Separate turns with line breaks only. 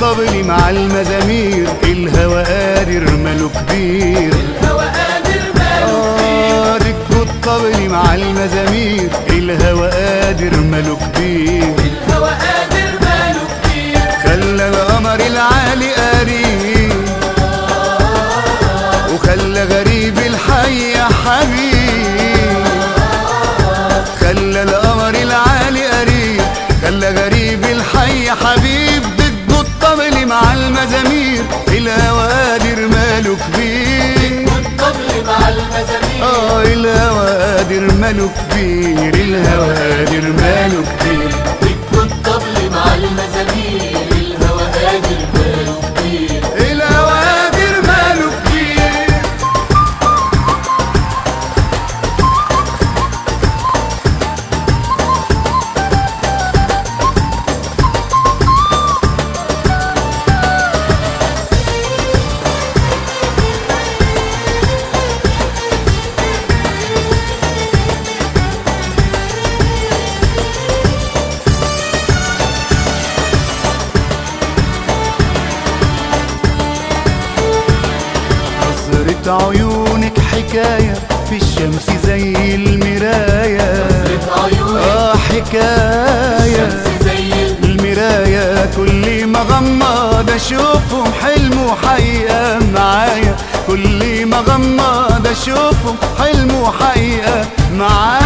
الطبل مع المزامير الهوى قادر ماله كبير
الهوى قادر ماله
آه دقوا الطبل مع المزامير الهوى قادر ماله كبير
الهوى قادر ماله كتير
خلى القمر العالي قريب وخلى غريب الحي حبيب خلى القمر العالي قريب خلى غريب الحي حبيب ضد الطبل مع المزامير الهوى قادر ماله كبير
والطبل مع المزامير
اه الهوى قادر ماله كبير الهوى قادر ماله كبير
والطبل مع المزامير الهوى قادر ماله كتير
الهوى قادر ماله كبير نظرة عيونك حكاية في الشمس زي المراية
عيوني
اه حكاية
شمس زي
المراية كل ما غمض اشوفهم حلم وحقيقة معايا كل ما غمض اشوفهم حلم وحقيقة معايا